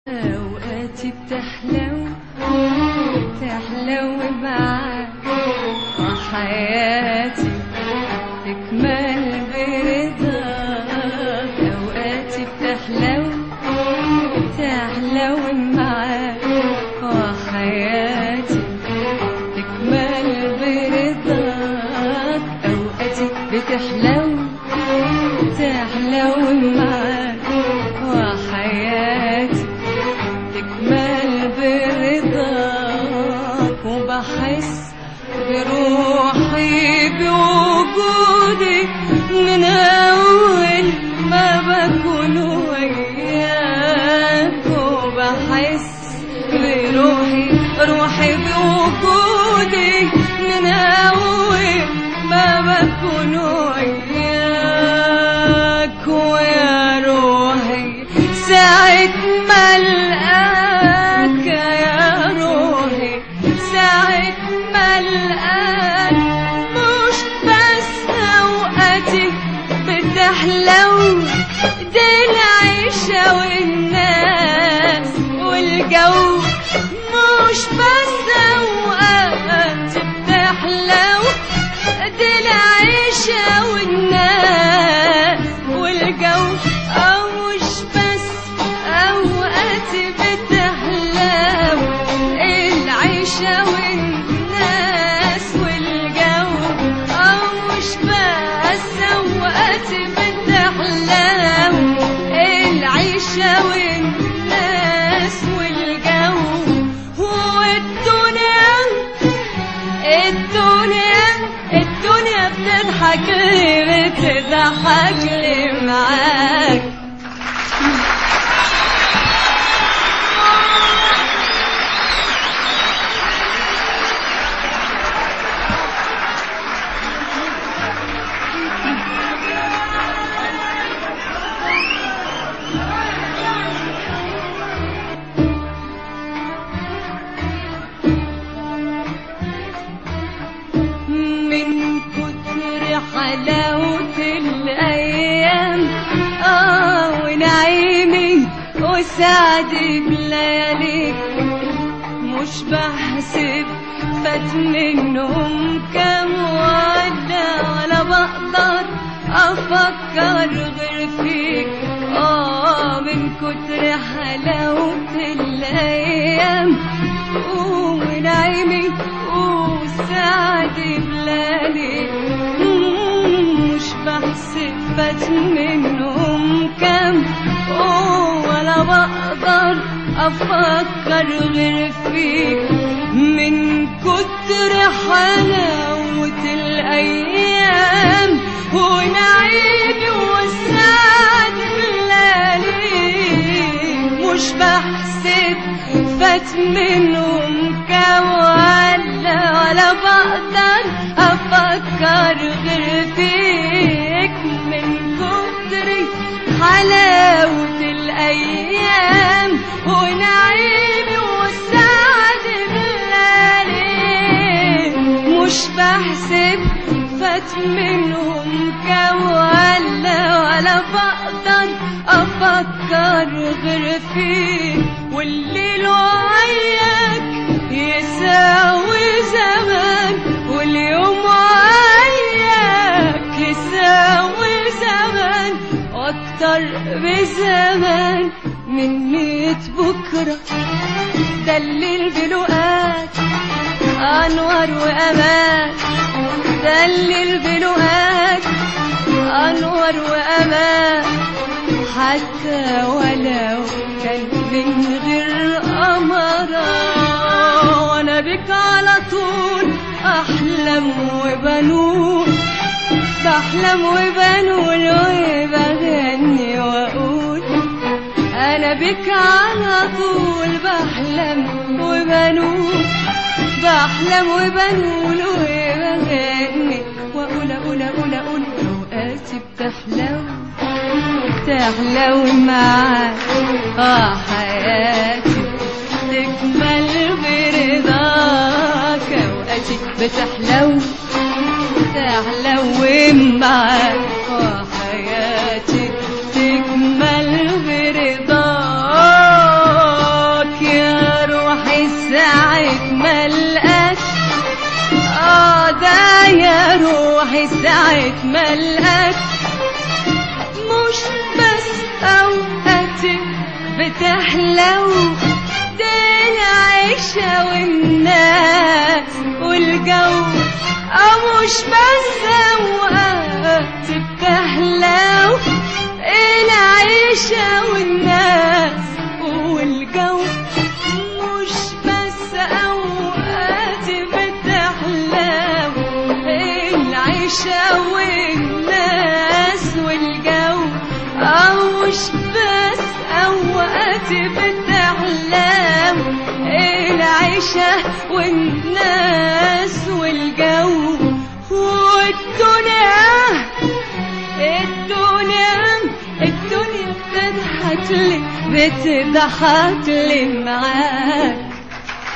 أوقاتي بتحلو تحلو معاك وحياتي تكمل برضاك أوقاتي بتحلو تحلو معاك وحياتي تكمل برضاك أوقاتي بتحلو تحلو معاك وحياتي تكمل برضاك وبحس بروحي بوجودي من أول ما بكون وياك وبحس بروحي روحي بوجودي من أول ما بكون وياك ويا روحي ساعة ما ألقاك يا روحي ساعة ما ألقاك مش بس أوقاتي بتحلو دي العيشة والناس والجو مش بس أوقاتي بتحلو دي العيشة والناس والجو أو مش بس أوقاتي بتحلو العيشة والناس والجو أو مش بس أوقاتي بتحلو العيشة والناس والجو والدنيا الدنيا الدنيا بتضحك لي بتضحك لي معاك من كتر حلاوة الأيام آه ونعيمي وسعدي بلياليك مش بحسب فات منهم كام ولا ولا بقدر أفكر غير فيك آه من كتر حلاوة الأيام ونعيمي وسعدي بلالي مش بحسب فات منهم كام ولا بقدر أفكر غير فيك من كتر حلاوة الأيام ونعيمي وسعد بلالي مش بحسب فات منهم كام ولا ولا بقدر أفكر غير فيك من كتر حلاوة الأيام ونعيمي وسعد بلالي مش بحسب فات منهم كام ولا ولا بقدر أفكر غير فيك والليل وعياك يساوي زمان واليوم وعياك يساوي زمان واكتر بزمان من ميت بكرة دلل بلقاك أنور وأمان دلل بلقاك أنور وأمان حتى ولو كان من غير أمرة وأنا بك على طول أحلم وبنول بحلم وبنول وبغني وأقول أنا بك على طول بحلم وبنول بحلم وبنول وبغني وأقول أقول أقول أقول أوقاتي بتحلو تحلو معاك آه حياتي تكمل برضاك أوقاتي بتحلو تحلو معاك وحياتي تكمل برضاك روحي ساعة ما لقاك مش بس اوقاتي بتحلو دي العيشة والناس والجو أو مش بس اوقاتي بتحلو العيشة والناس والجو مش بس اوقاتي بتحلو العيشة والناس والجو أو مش بس اوقاتي بتحلو العيشة والناس والجو والدنيا الدنيا الدنيا بتضحك لي بتضحك لي معاك